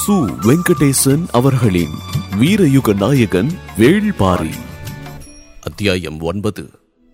சு வெங்கடேசன் அவர்களின் வீரயுக நாயகன் வேள்பாரி அத்தியாயம் ஒன்பது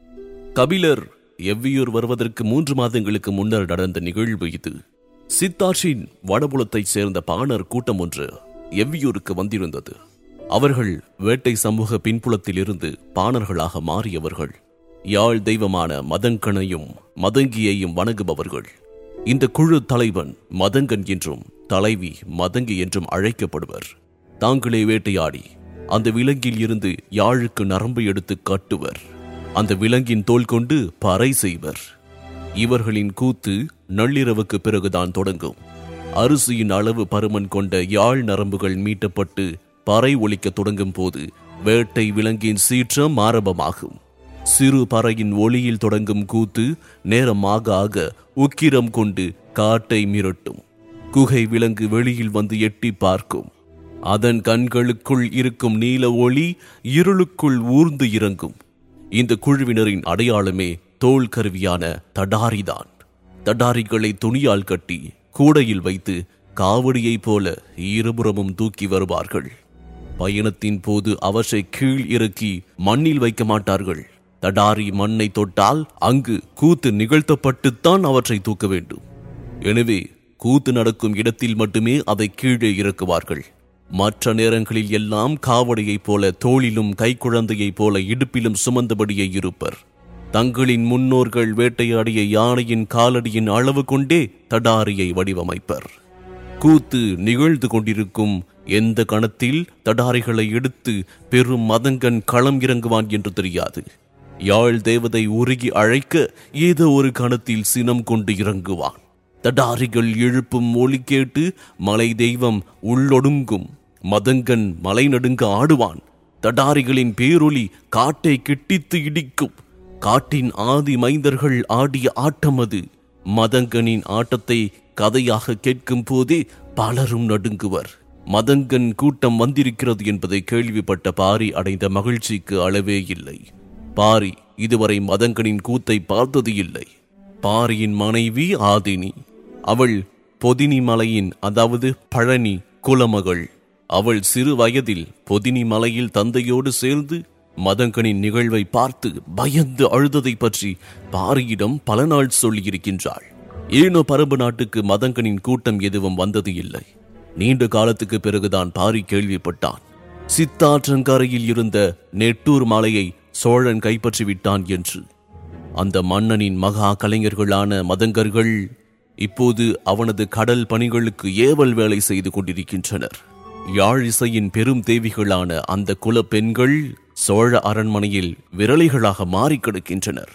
கபிலர் எவ்வியூர் வருவதற்கு மூன்று மாதங்களுக்கு முன்னர் நடந்த நிகழ்வு இது சித்தார்ஷின் வடபுலத்தைச் சேர்ந்த பாணர் கூட்டம் ஒன்று எவ்வியூருக்கு வந்திருந்தது அவர்கள் வேட்டை சமூக பின்புலத்தில் இருந்து பாணர்களாக மாறியவர்கள் யாழ் தெய்வமான மதங்கனையும் மதங்கியையும் வணங்குபவர்கள் இந்த குழு தலைவன் மதங்கன் என்றும் தலைவி மதங்கி என்றும் அழைக்கப்படுவர் தாங்களே வேட்டையாடி அந்த விலங்கில் இருந்து யாழுக்கு நரம்பு எடுத்து காட்டுவர் அந்த விலங்கின் தோல் கொண்டு பறை செய்வர் இவர்களின் கூத்து நள்ளிரவுக்கு பிறகுதான் தொடங்கும் அரிசியின் அளவு பருமன் கொண்ட யாழ் நரம்புகள் மீட்டப்பட்டு பறை ஒலிக்க தொடங்கும் போது வேட்டை விலங்கின் சீற்றம் ஆரம்பமாகும் சிறு பறையின் ஒளியில் தொடங்கும் கூத்து நேரமாக ஆக உக்கிரம் கொண்டு காட்டை மிரட்டும் குகை விலங்கு வெளியில் வந்து எட்டி பார்க்கும் அதன் கண்களுக்குள் இருக்கும் நீல ஒளி இருளுக்குள் ஊர்ந்து இறங்கும் இந்த குழுவினரின் அடையாளமே தோல் கருவியான தடாரிதான் தடாரிகளை துணியால் கட்டி கூடையில் வைத்து காவடியைப் போல இருபுறமும் தூக்கி வருவார்கள் பயணத்தின் போது அவற்றை கீழ் இறக்கி மண்ணில் வைக்க மாட்டார்கள் தடாரி மண்ணை தொட்டால் அங்கு கூத்து நிகழ்த்தப்பட்டுத்தான் அவற்றை தூக்க வேண்டும் எனவே கூத்து நடக்கும் இடத்தில் மட்டுமே அதை கீழே இறக்குவார்கள் மற்ற நேரங்களில் எல்லாம் காவடியைப் போல தோளிலும் கைக்குழந்தையைப் போல இடுப்பிலும் சுமந்தபடியே இருப்பர் தங்களின் முன்னோர்கள் வேட்டையாடிய யானையின் காலடியின் அளவு கொண்டே தடாரியை வடிவமைப்பர் கூத்து நிகழ்ந்து கொண்டிருக்கும் எந்த கணத்தில் தடாரிகளை எடுத்து பெரும் மதங்கன் களம் இறங்குவான் என்று தெரியாது யாழ் தேவதை உருகி அழைக்க ஏதோ ஒரு கணத்தில் சினம் கொண்டு இறங்குவான் தடாரிகள் எழுப்பும் ஒலி கேட்டு மலை தெய்வம் உள்ளொடுங்கும் மதங்கன் மலை நடுங்க ஆடுவான் தடாரிகளின் பேரொலி காட்டை கிட்டித்து இடிக்கும் காட்டின் ஆதி மைந்தர்கள் ஆடிய ஆட்டம் அது மதங்கனின் ஆட்டத்தை கதையாக கேட்கும் போதே பலரும் நடுங்குவர் மதங்கன் கூட்டம் வந்திருக்கிறது என்பதை கேள்விப்பட்ட பாரி அடைந்த மகிழ்ச்சிக்கு அளவே இல்லை பாரி இதுவரை மதங்கனின் கூத்தை பார்த்தது இல்லை பாரியின் மனைவி ஆதினி அவள் பொதினி மலையின் அதாவது பழனி குலமகள் அவள் சிறு வயதில் பொதினி மலையில் தந்தையோடு சேர்ந்து மதங்கனின் நிகழ்வை பார்த்து பயந்து அழுததை பற்றி பாரியிடம் பல நாள் சொல்லியிருக்கின்றாள் ஏனோ பரம்பு நாட்டுக்கு மதங்கனின் கூட்டம் எதுவும் வந்தது இல்லை நீண்ட காலத்துக்கு பிறகுதான் பாரி கேள்விப்பட்டான் சித்தாற்றங்கரையில் இருந்த நெட்டூர் மலையை சோழன் கைப்பற்றி விட்டான் என்று அந்த மன்னனின் மகா கலைஞர்களான மதங்கர்கள் இப்போது அவனது கடல் பணிகளுக்கு ஏவல் வேலை செய்து கொண்டிருக்கின்றனர் யாழ் இசையின் பெரும் தேவிகளான அந்த குல பெண்கள் சோழ அரண்மனையில் விரலிகளாக மாறி கிடக்கின்றனர்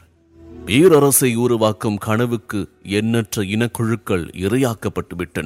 பேரரசை உருவாக்கும் கனவுக்கு எண்ணற்ற இனக்குழுக்கள் இரையாக்கப்பட்டு விட்டன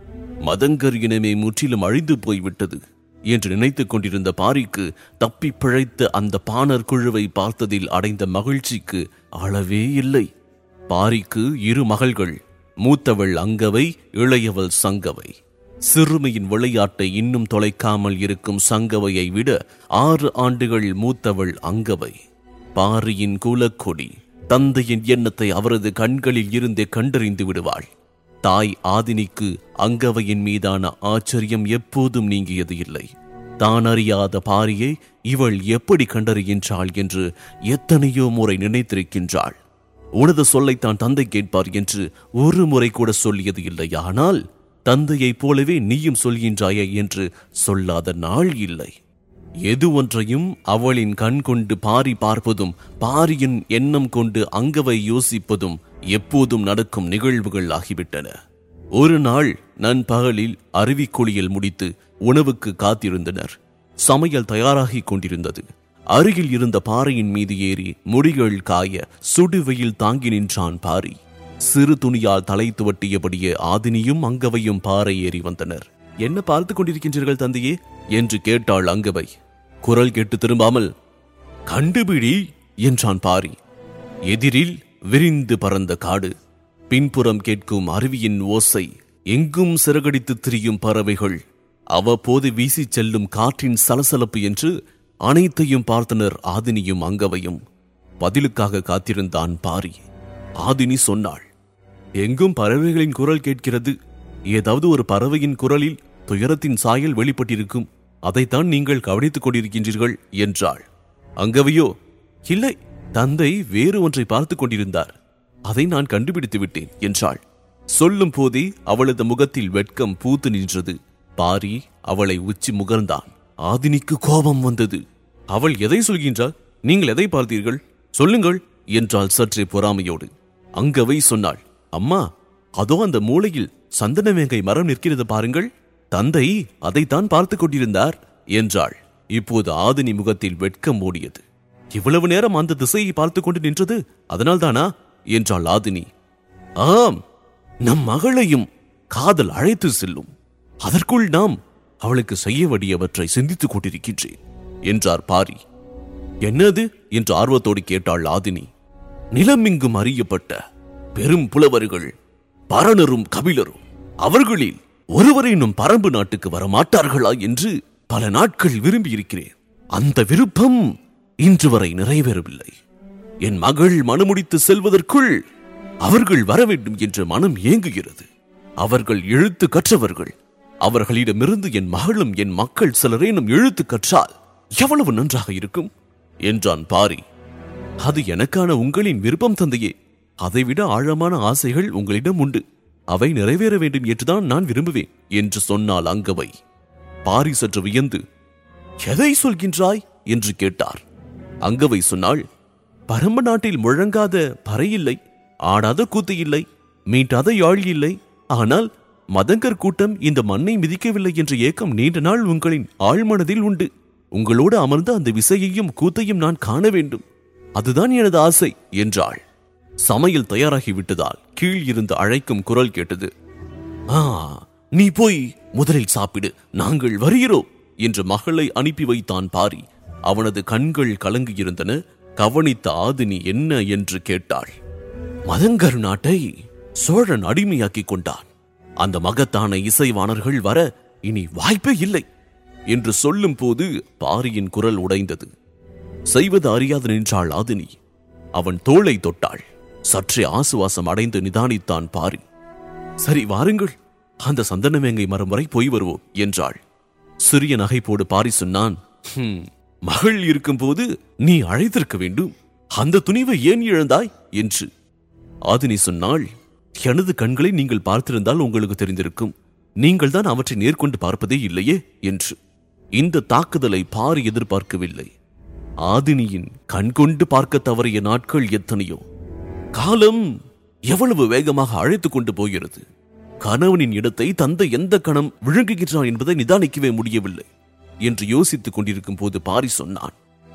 மதங்கர் இனமே முற்றிலும் அழிந்து போய்விட்டது என்று நினைத்துக் கொண்டிருந்த பாரிக்கு தப்பி பிழைத்த அந்த பாணர் குழுவை பார்த்ததில் அடைந்த மகிழ்ச்சிக்கு அளவே இல்லை பாரிக்கு இரு மகள்கள் மூத்தவள் அங்கவை இளையவள் சங்கவை சிறுமியின் விளையாட்டை இன்னும் தொலைக்காமல் இருக்கும் சங்கவையை விட ஆறு ஆண்டுகள் மூத்தவள் அங்கவை பாரியின் குலக்கொடி தந்தையின் எண்ணத்தை அவரது கண்களில் இருந்தே கண்டறிந்து விடுவாள் தாய் ஆதினிக்கு அங்கவையின் மீதான ஆச்சரியம் எப்போதும் நீங்கியது இல்லை தான் அறியாத பாரியை இவள் எப்படி கண்டறிகின்றாள் என்று எத்தனையோ முறை நினைத்திருக்கின்றாள் உனது சொல்லைத்தான் தந்தை கேட்பார் என்று ஒரு முறை கூட சொல்லியது இல்லை ஆனால் தந்தையைப் போலவே நீயும் சொல்கின்றாயே என்று சொல்லாத நாள் இல்லை எது ஒன்றையும் அவளின் கண் கொண்டு பாரி பார்ப்பதும் பாரியின் எண்ணம் கொண்டு அங்கவை யோசிப்பதும் எப்போதும் நடக்கும் நிகழ்வுகள் ஆகிவிட்டன ஒரு நாள் நண்பகலில் அருவிக்குழியில் முடித்து உணவுக்கு காத்திருந்தனர் சமையல் தயாராகிக் கொண்டிருந்தது அருகில் இருந்த பாறையின் மீது ஏறி முடிகள் காய சுடுவெயில் தாங்கி நின்றான் பாரி சிறு துணியால் தலை துவட்டியபடியே ஆதினியும் அங்கவையும் பாறை ஏறி வந்தனர் என்ன பார்த்து கொண்டிருக்கின்றீர்கள் தந்தையே என்று கேட்டாள் அங்கவை குரல் கேட்டு திரும்பாமல் கண்டுபிடி என்றான் பாரி எதிரில் விரிந்து பறந்த காடு பின்புறம் கேட்கும் அருவியின் ஓசை எங்கும் சிறகடித்து திரியும் பறவைகள் அவ்வப்போது வீசிச் செல்லும் காற்றின் சலசலப்பு என்று அனைத்தையும் பார்த்தனர் ஆதினியும் அங்கவையும் பதிலுக்காக காத்திருந்தான் பாரி ஆதினி சொன்னாள் எங்கும் பறவைகளின் குரல் கேட்கிறது ஏதாவது ஒரு பறவையின் குரலில் துயரத்தின் சாயல் வெளிப்பட்டிருக்கும் அதைத்தான் நீங்கள் கவனித்துக் கொண்டிருக்கின்றீர்கள் என்றாள் அங்கவையோ இல்லை தந்தை வேறு ஒன்றை பார்த்துக் கொண்டிருந்தார் அதை நான் கண்டுபிடித்து விட்டேன் என்றாள் சொல்லும் போதே அவளது முகத்தில் வெட்கம் பூத்து நின்றது பாரி அவளை உச்சி முகர்ந்தான் ஆதினிக்கு கோபம் வந்தது அவள் எதை சொல்கின்றாள் நீங்கள் எதை பார்த்தீர்கள் சொல்லுங்கள் என்றாள் சற்றே பொறாமையோடு அங்கவை சொன்னாள் அம்மா அதோ அந்த மூலையில் சந்தனவேங்கை மரம் நிற்கிறது பாருங்கள் தந்தை அதைத்தான் பார்த்துக் கொண்டிருந்தார் என்றாள் இப்போது ஆதினி முகத்தில் வெட்கம் ஓடியது இவ்வளவு நேரம் அந்த திசையை பார்த்துக் கொண்டு நின்றது அதனால்தானா என்றாள் ஆதினி ஆம் நம் மகளையும் காதல் அழைத்து செல்லும் அதற்குள் நாம் அவளுக்கு செய்ய வேண்டியவற்றை சிந்தித்துக் கொண்டிருக்கின்றேன் என்றார் பாரி என்னது என்று ஆர்வத்தோடு கேட்டாள் ஆதினி நிலமெங்கும் அறியப்பட்ட பெரும் புலவர்கள் பரணரும் கபிலரும் அவர்களில் ஒருவரேனும் பரம்பு நாட்டுக்கு வரமாட்டார்களா என்று பல நாட்கள் விரும்பியிருக்கிறேன் அந்த விருப்பம் இன்று வரை நிறைவேறவில்லை என் மகள் மனமுடித்து செல்வதற்குள் அவர்கள் வர வேண்டும் என்று மனம் ஏங்குகிறது அவர்கள் எழுத்து கற்றவர்கள் அவர்களிடமிருந்து என் மகளும் என் மக்கள் சிலரேனும் எழுத்து கற்றால் எவ்வளவு நன்றாக இருக்கும் என்றான் பாரி அது எனக்கான உங்களின் விருப்பம் தந்தையே அதைவிட ஆழமான ஆசைகள் உங்களிடம் உண்டு அவை நிறைவேற வேண்டும் என்றுதான் நான் விரும்புவேன் என்று சொன்னால் அங்கவை பாரி சற்று வியந்து எதை சொல்கின்றாய் என்று கேட்டார் அங்கவை சொன்னாள் பரம்பு நாட்டில் முழங்காத பறை இல்லை ஆடாத கூத்து இல்லை மீட்டாத யாழ் இல்லை ஆனால் மதங்கர் கூட்டம் இந்த மண்ணை மிதிக்கவில்லை என்ற ஏக்கம் நீண்ட நாள் உங்களின் ஆழ்மனதில் உண்டு உங்களோடு அமர்ந்து அந்த விசையையும் கூத்தையும் நான் காண வேண்டும் அதுதான் எனது ஆசை என்றாள் சமையல் தயாராகி விட்டதால் கீழ் இருந்து அழைக்கும் குரல் கேட்டது ஆ நீ போய் முதலில் சாப்பிடு நாங்கள் வருகிறோம் என்று மகளை அனுப்பி வைத்தான் பாரி அவனது கண்கள் கலங்கியிருந்தன கவனித்த ஆதினி என்ன என்று கேட்டாள் மதங்கர் நாட்டை சோழன் அடிமையாக்கிக் கொண்டான் அந்த மகத்தான இசைவாணர்கள் வர இனி வாய்ப்பே இல்லை என்று சொல்லும் போது பாரியின் குரல் உடைந்தது செய்வது அறியாது நின்றாள் ஆதினி அவன் தோளை தொட்டாள் சற்றே ஆசுவாசம் அடைந்து நிதானித்தான் பாரி சரி வாருங்கள் அந்த சந்தனமேங்கை மரம் வரை போய் வருவோம் என்றாள் சிறிய நகைப்போடு பாரி சொன்னான் "ஹும், மகள் இருக்கும்போது நீ அழைத்திருக்க வேண்டும் அந்த துணிவை ஏன் இழந்தாய் என்று ஆதினி சொன்னாள் எனது கண்களை நீங்கள் பார்த்திருந்தால் உங்களுக்கு தெரிந்திருக்கும் நீங்கள் தான் அவற்றை நேர்கொண்டு பார்ப்பதே இல்லையே என்று இந்த தாக்குதலை பாரி எதிர்பார்க்கவில்லை ஆதினியின் கண்கொண்டு பார்க்க தவறிய நாட்கள் எத்தனையோ காலம் எவ்வளவு வேகமாக அழைத்துக் கொண்டு போகிறது கணவனின் இடத்தை தந்தை எந்த கணம் விழுங்குகின்றான் என்பதை நிதானிக்கவே முடியவில்லை என்று யோசித்துக் கொண்டிருக்கும் போது பாரி சொன்னான்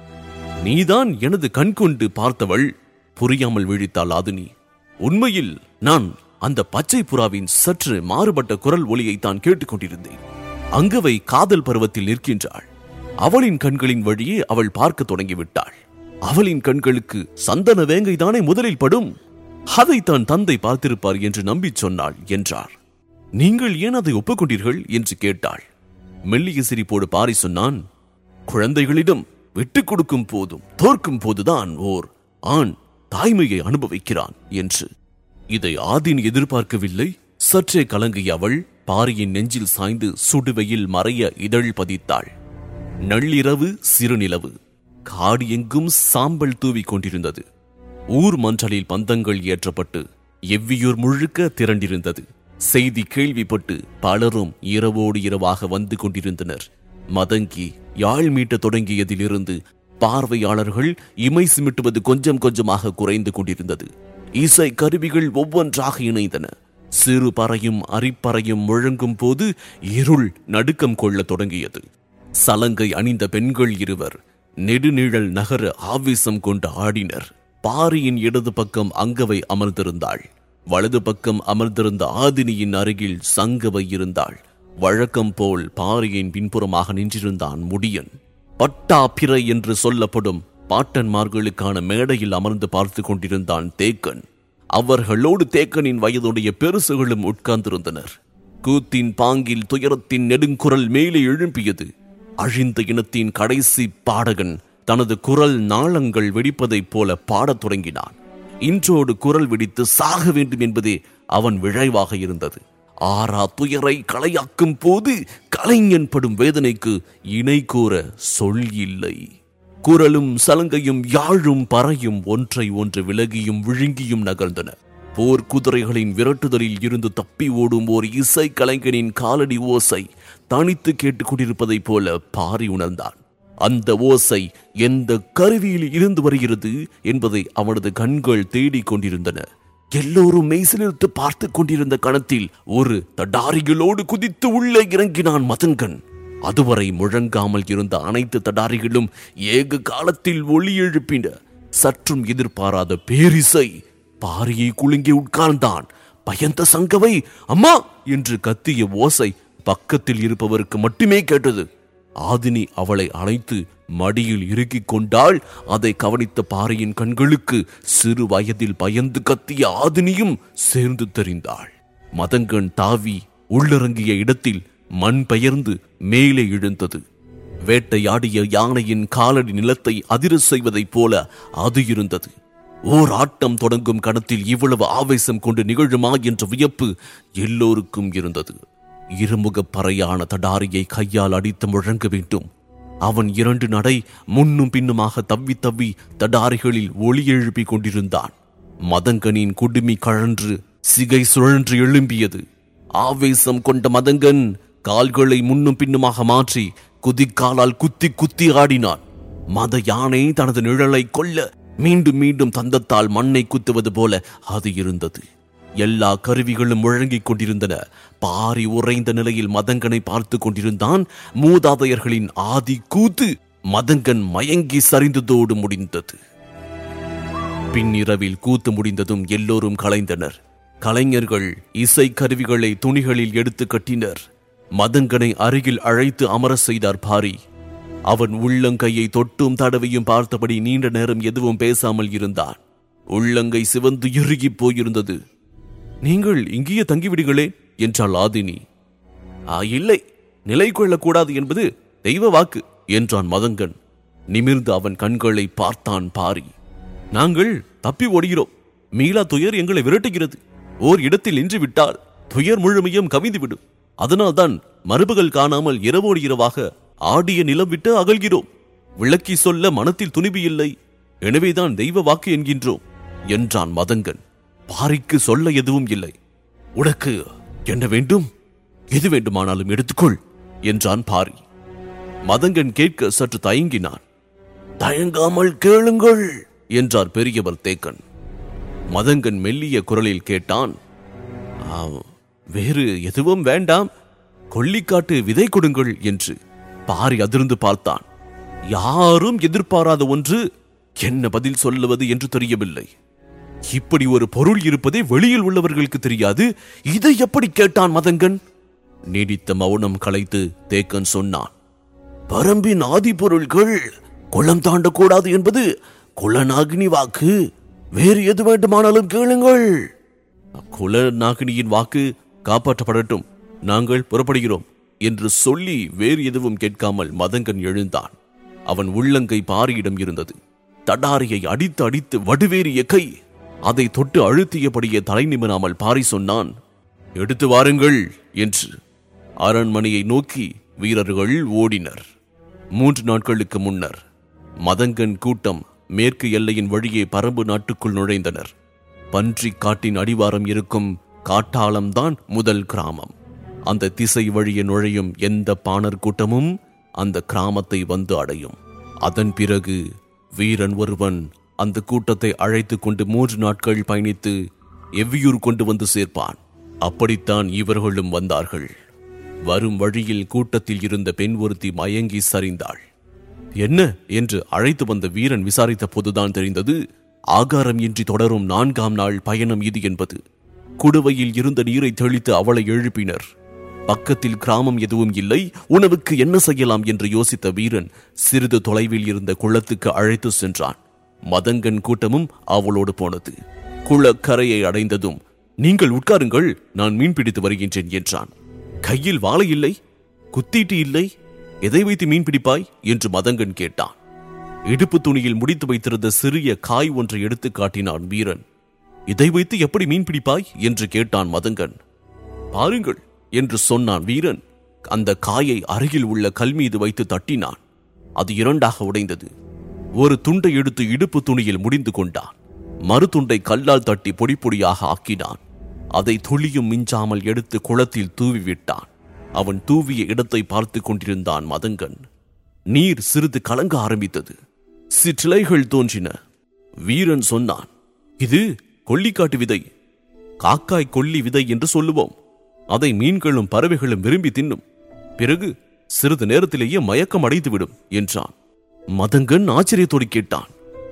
நீதான் எனது கண் கொண்டு பார்த்தவள் புரியாமல் விழித்தாள் ஆதினி உண்மையில் நான் அந்த பச்சை புறாவின் சற்று மாறுபட்ட குரல் ஒலியை தான் கேட்டுக்கொண்டிருந்தேன் அங்கவை காதல் பருவத்தில் நிற்கின்றாள் அவளின் கண்களின் வழியே அவள் பார்க்க தொடங்கிவிட்டாள் அவளின் கண்களுக்கு சந்தன வேங்கை தானே முதலில் படும் அதைத்தான் தந்தை பார்த்திருப்பார் என்று நம்பிச் சொன்னாள் என்றார் நீங்கள் ஏன் அதை ஒப்புக்கொண்டீர்கள் என்று கேட்டாள் மெல்லிய சிரிப்போடு பாரி சொன்னான் குழந்தைகளிடம் விட்டுக் கொடுக்கும் போதும் தோற்கும் போதுதான் ஓர் ஆண் தாய்மையை அனுபவிக்கிறான் என்று இதை ஆதின் எதிர்பார்க்கவில்லை சற்றே கலங்கிய அவள் பாரியின் நெஞ்சில் சாய்ந்து சுடுவையில் மறைய இதழ் பதித்தாள் நள்ளிரவு சிறுநிலவு காடு எங்கும் சாம்பல் தூவிக் கொண்டிருந்தது ஊர் மன்றலில் பந்தங்கள் ஏற்றப்பட்டு எவ்வியூர் முழுக்க திரண்டிருந்தது செய்தி கேள்விப்பட்டு பலரும் இரவோடு இரவாக வந்து கொண்டிருந்தனர் மதங்கி யாழ் மீட்டத் தொடங்கியதிலிருந்து பார்வையாளர்கள் இமை சிமிட்டுவது கொஞ்சம் கொஞ்சமாக குறைந்து கொண்டிருந்தது இசை கருவிகள் ஒவ்வொன்றாக இணைந்தன சிறு பறையும் அரிப்பறையும் முழங்கும் போது இருள் நடுக்கம் கொள்ளத் தொடங்கியது சலங்கை அணிந்த பெண்கள் இருவர் நெடுநிழல் நகர ஆவேசம் கொண்டு ஆடினர் பாரியின் இடது பக்கம் அங்கவை அமர்ந்திருந்தாள் வலது பக்கம் அமர்ந்திருந்த ஆதினியின் அருகில் சங்கவை இருந்தாள் வழக்கம் போல் பாரியின் பின்புறமாக நின்றிருந்தான் முடியன் பட்டாபிறை என்று சொல்லப்படும் பாட்டன்மார்களுக்கான மேடையில் அமர்ந்து பார்த்து கொண்டிருந்தான் தேக்கன் அவர்களோடு தேக்கனின் வயதுடைய பெருசுகளும் உட்கார்ந்திருந்தனர் கூத்தின் பாங்கில் துயரத்தின் நெடுங்குரல் மேலே எழும்பியது அழிந்த இனத்தின் கடைசி பாடகன் தனது குரல் நாளங்கள் வெடிப்பதைப் போல பாடத் தொடங்கினான் இன்றோடு குரல் வெடித்து சாக வேண்டும் என்பதே அவன் விழைவாக இருந்தது ஆறா துயரை களையாக்கும் போது கலைஞன் படும் வேதனைக்கு இணை கூற சொல் இல்லை குரலும் சலங்கையும் யாழும் பறையும் ஒன்றை ஒன்று விலகியும் விழுங்கியும் நகர்ந்தன போர் குதிரைகளின் விரட்டுதலில் இருந்து தப்பி ஓடும் ஓர் இசை கலைஞனின் காலடி ஓசை தனித்து கேட்டுக் கொண்டிருப்பதைப் போல பாரி உணர்ந்தான் அந்த ஓசை எந்த கருவியில் இருந்து வருகிறது என்பதை அவனது கண்கள் தேடிக் கொண்டிருந்தன எல்லோரும் மெய்சிலிருத்து பார்த்து கொண்டிருந்த கணத்தில் ஒரு தடாரிகளோடு குதித்து உள்ளே இறங்கினான் மதங்கன் அதுவரை முழங்காமல் இருந்த அனைத்து தடாரிகளும் ஏக காலத்தில் ஒளி எழுப்பின சற்றும் எதிர்பாராத பேரிசை பாரியை குலுங்கி உட்கார்ந்தான் பயந்த சங்கவை அம்மா என்று கத்திய ஓசை பக்கத்தில் இருப்பவருக்கு மட்டுமே கேட்டது ஆதினி அவளை அழைத்து மடியில் இறுக்கிக் கொண்டால் அதை கவனித்த பாறையின் கண்களுக்கு சிறு வயதில் பயந்து கத்திய ஆதினியும் சேர்ந்து தெரிந்தாள் மதங்கன் தாவி உள்ளிறங்கிய இடத்தில் மண் பெயர்ந்து மேலே எழுந்தது வேட்டையாடிய யானையின் காலடி நிலத்தை அதிர செய்வதைப் போல அது இருந்தது ஓர் ஆட்டம் தொடங்கும் கணத்தில் இவ்வளவு ஆவேசம் கொண்டு நிகழுமா என்ற வியப்பு எல்லோருக்கும் இருந்தது இருமுகப் பறையான தடாரியை கையால் அடித்து முழங்க வேண்டும் அவன் இரண்டு நடை முன்னும் பின்னுமாக தவ்வி தவ்வி தடாரிகளில் ஒளி எழுப்பிக் கொண்டிருந்தான் மதங்கனின் குடுமி கழன்று சிகை சுழன்று எழும்பியது ஆவேசம் கொண்ட மதங்கன் கால்களை முன்னும் பின்னுமாக மாற்றி குதிக்காலால் குத்தி குத்தி ஆடினான் மத யானை தனது நிழலை கொல்ல மீண்டும் மீண்டும் தந்தத்தால் மண்ணை குத்துவது போல அது இருந்தது எல்லா கருவிகளும் முழங்கிக் கொண்டிருந்தன பாரி உறைந்த நிலையில் மதங்கனை பார்த்து கொண்டிருந்தான் மூதாதையர்களின் ஆதி கூத்து மதங்கன் மயங்கி சரிந்ததோடு முடிந்தது பின்னிரவில் கூத்து முடிந்ததும் எல்லோரும் கலைந்தனர் கலைஞர்கள் இசை கருவிகளை துணிகளில் எடுத்து கட்டினர் மதங்கனை அருகில் அழைத்து அமர செய்தார் பாரி அவன் உள்ளங்கையை தொட்டும் தடவையும் பார்த்தபடி நீண்ட நேரம் எதுவும் பேசாமல் இருந்தான் உள்ளங்கை சிவந்து இறுகிப் போயிருந்தது நீங்கள் இங்கேயே தங்கிவிடுங்களே என்றாள் ஆதினி ஆ இல்லை நிலை கொள்ளக்கூடாது என்பது தெய்வ வாக்கு என்றான் மதங்கன் நிமிர்ந்து அவன் கண்களை பார்த்தான் பாரி நாங்கள் தப்பி ஓடுகிறோம் மீளா துயர் எங்களை விரட்டுகிறது ஓர் இடத்தில் நின்று விட்டால் துயர் முழுமையும் கவிந்துவிடும் அதனால்தான் மரபுகள் காணாமல் இரவோடு இரவாக ஆடிய நிலம் விட்டு அகல்கிறோம் விளக்கி சொல்ல மனத்தில் துணிவு இல்லை எனவேதான் தெய்வ வாக்கு என்கின்றோம் என்றான் மதங்கன் பாரிக்கு சொல்ல எதுவும் இல்லை உனக்கு என்ன வேண்டும் எது வேண்டுமானாலும் எடுத்துக்கொள் என்றான் பாரி மதங்கன் கேட்க சற்று தயங்கினான் தயங்காமல் கேளுங்கள் என்றார் பெரியவர் தேக்கன் மதங்கன் மெல்லிய குரலில் கேட்டான் "ஆம், வேறு எதுவும் வேண்டாம் கொள்ளிக்காட்டு விதை கொடுங்கள் என்று பாரி அதிர்ந்து பார்த்தான் யாரும் எதிர்பாராத ஒன்று என்ன பதில் சொல்லுவது என்று தெரியவில்லை இப்படி ஒரு பொருள் இருப்பதே வெளியில் உள்ளவர்களுக்கு தெரியாது இதை எப்படி கேட்டான் மதங்கன் நீடித்த மௌனம் கலைத்து தேக்கன் சொன்னான் பரம்பின் ஆதி பொருள்கள் குளம் தாண்டக்கூடாது என்பது குலநாகினி வாக்கு வேறு எது வேண்டுமானாலும் கேளுங்கள் குலநாகினியின் வாக்கு காப்பாற்றப்படட்டும் நாங்கள் புறப்படுகிறோம் என்று சொல்லி வேறு எதுவும் கேட்காமல் மதங்கன் எழுந்தான் அவன் உள்ளங்கை பாரியிடம் இருந்தது தடாரியை அடித்து அடித்து வடுவேறிய கை அதை தொட்டு அழுத்தியபடியே தலை நிமிராமல் பாரி சொன்னான் எடுத்து வாருங்கள் என்று அரண்மனையை நோக்கி வீரர்கள் ஓடினர் மூன்று நாட்களுக்கு முன்னர் மதங்கன் கூட்டம் மேற்கு எல்லையின் வழியே பரம்பு நாட்டுக்குள் நுழைந்தனர் பன்றி காட்டின் அடிவாரம் இருக்கும் காட்டாளம்தான் முதல் கிராமம் அந்த திசை வழியே நுழையும் எந்த பாணர் கூட்டமும் அந்த கிராமத்தை வந்து அடையும் அதன் பிறகு வீரன் ஒருவன் அந்த கூட்டத்தை அழைத்து கொண்டு மூன்று நாட்கள் பயணித்து எவ்வியூர் கொண்டு வந்து சேர்ப்பான் அப்படித்தான் இவர்களும் வந்தார்கள் வரும் வழியில் கூட்டத்தில் இருந்த பெண் ஒருத்தி மயங்கி சரிந்தாள் என்ன என்று அழைத்து வந்த வீரன் விசாரித்த போதுதான் தெரிந்தது ஆகாரம் இன்றி தொடரும் நான்காம் நாள் பயணம் இது என்பது குடுவையில் இருந்த நீரை தெளித்து அவளை எழுப்பினர் பக்கத்தில் கிராமம் எதுவும் இல்லை உணவுக்கு என்ன செய்யலாம் என்று யோசித்த வீரன் சிறிது தொலைவில் இருந்த குளத்துக்கு அழைத்து சென்றான் மதங்கன் கூட்டமும் அவளோடு போனது குளக்கரையை அடைந்ததும் நீங்கள் உட்காருங்கள் நான் மீன் பிடித்து வருகின்றேன் என்றான் கையில் வாளை இல்லை குத்தீட்டு இல்லை எதை வைத்து மீன் பிடிப்பாய் என்று மதங்கன் கேட்டான் இடுப்பு துணியில் முடித்து வைத்திருந்த சிறிய காய் ஒன்றை எடுத்து காட்டினான் வீரன் இதை வைத்து எப்படி மீன் பிடிப்பாய் என்று கேட்டான் மதங்கன் பாருங்கள் என்று சொன்னான் வீரன் அந்த காயை அருகில் உள்ள கல் மீது வைத்து தட்டினான் அது இரண்டாக உடைந்தது ஒரு துண்டை எடுத்து இடுப்பு துணியில் முடிந்து கொண்டான் மறு துண்டை கல்லால் தட்டி பொடி பொடியாக ஆக்கினான் அதை துளியும் மிஞ்சாமல் எடுத்து குளத்தில் தூவி விட்டான் அவன் தூவிய இடத்தை பார்த்து கொண்டிருந்தான் மதங்கன் நீர் சிறிது கலங்க ஆரம்பித்தது சிற்றிலைகள் தோன்றின வீரன் சொன்னான் இது கொல்லிக்காட்டு விதை காக்காய் கொல்லி விதை என்று சொல்லுவோம் அதை மீன்களும் பறவைகளும் விரும்பி தின்னும் பிறகு சிறிது நேரத்திலேயே மயக்கம் அடைந்துவிடும் என்றான் மதங்கன் ஆச்சரியத்தோடு கேட்டான்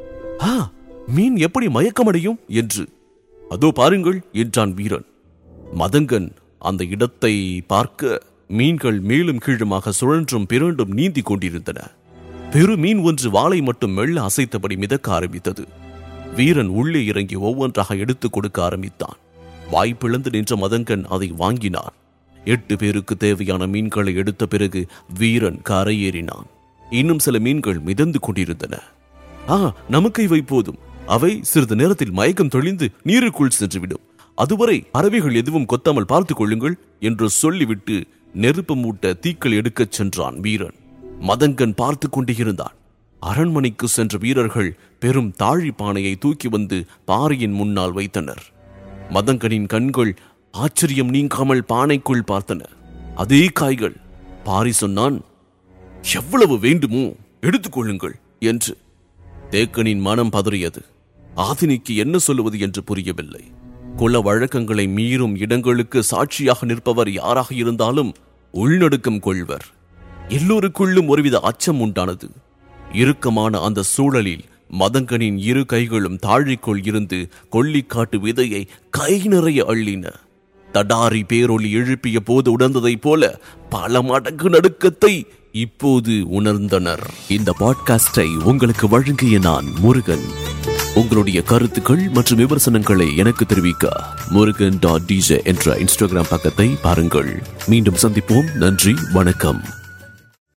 ஆ மீன் எப்படி மயக்கமடையும் என்று அதோ பாருங்கள் என்றான் வீரன் மதங்கன் அந்த இடத்தை பார்க்க மீன்கள் மேலும் கீழுமாக சுழன்றும் பிறண்டும் நீந்தி கொண்டிருந்தன பெரு மீன் ஒன்று வாளை மட்டும் மெல்ல அசைத்தபடி மிதக்க ஆரம்பித்தது வீரன் உள்ளே இறங்கி ஒவ்வொன்றாக எடுத்துக் கொடுக்க ஆரம்பித்தான் வாய்ப்பிழந்து நின்ற மதங்கன் அதை வாங்கினான் எட்டு பேருக்கு தேவையான மீன்களை எடுத்த பிறகு வீரன் கரையேறினான் இன்னும் சில மீன்கள் மிதந்து கொண்டிருந்தன ஆ நமக்கு இவை போதும் அவை சிறிது நேரத்தில் மயக்கம் தெளிந்து நீருக்குள் சென்றுவிடும் அதுவரை பறவைகள் எதுவும் கொத்தாமல் பார்த்துக் கொள்ளுங்கள் என்று சொல்லிவிட்டு நெருப்பு மூட்ட தீக்கள் எடுக்கச் சென்றான் வீரன் மதங்கன் பார்த்து கொண்டே இருந்தான் அரண்மனைக்கு சென்ற வீரர்கள் பெரும் தாழி பானையை தூக்கி வந்து பாறையின் முன்னால் வைத்தனர் மதங்கனின் கண்கள் ஆச்சரியம் நீங்காமல் பானைக்குள் பார்த்தன அதே காய்கள் பாரி சொன்னான் எவ்வளவு வேண்டுமோ எடுத்துக்கொள்ளுங்கள் என்று தேக்கனின் மனம் பதறியது ஆதினிக்கு என்ன சொல்லுவது என்று புரியவில்லை குல வழக்கங்களை மீறும் இடங்களுக்கு சாட்சியாக நிற்பவர் யாராக இருந்தாலும் உள்நடுக்கம் கொள்வர் எல்லோருக்குள்ளும் ஒருவித அச்சம் உண்டானது இறுக்கமான அந்த சூழலில் மதங்கனின் இரு கைகளும் தாழிக்குள் இருந்து கொல்லிக்காட்டு விதையை கை நிறைய அள்ளின தடாரி பேரொளி எழுப்பிய போது உணர்ந்ததைப் போல பல மடங்கு நடுக்கத்தை இப்போது உணர்ந்தனர் இந்த பாட்காஸ்டை உங்களுக்கு வழங்கிய நான் முருகன் உங்களுடைய கருத்துக்கள் மற்றும் விமர்சனங்களை எனக்கு தெரிவிக்க முருகன் டாட் டிஜே என்ற இன்ஸ்டாகிராம் பக்கத்தை பாருங்கள் மீண்டும் சந்திப்போம் நன்றி வணக்கம்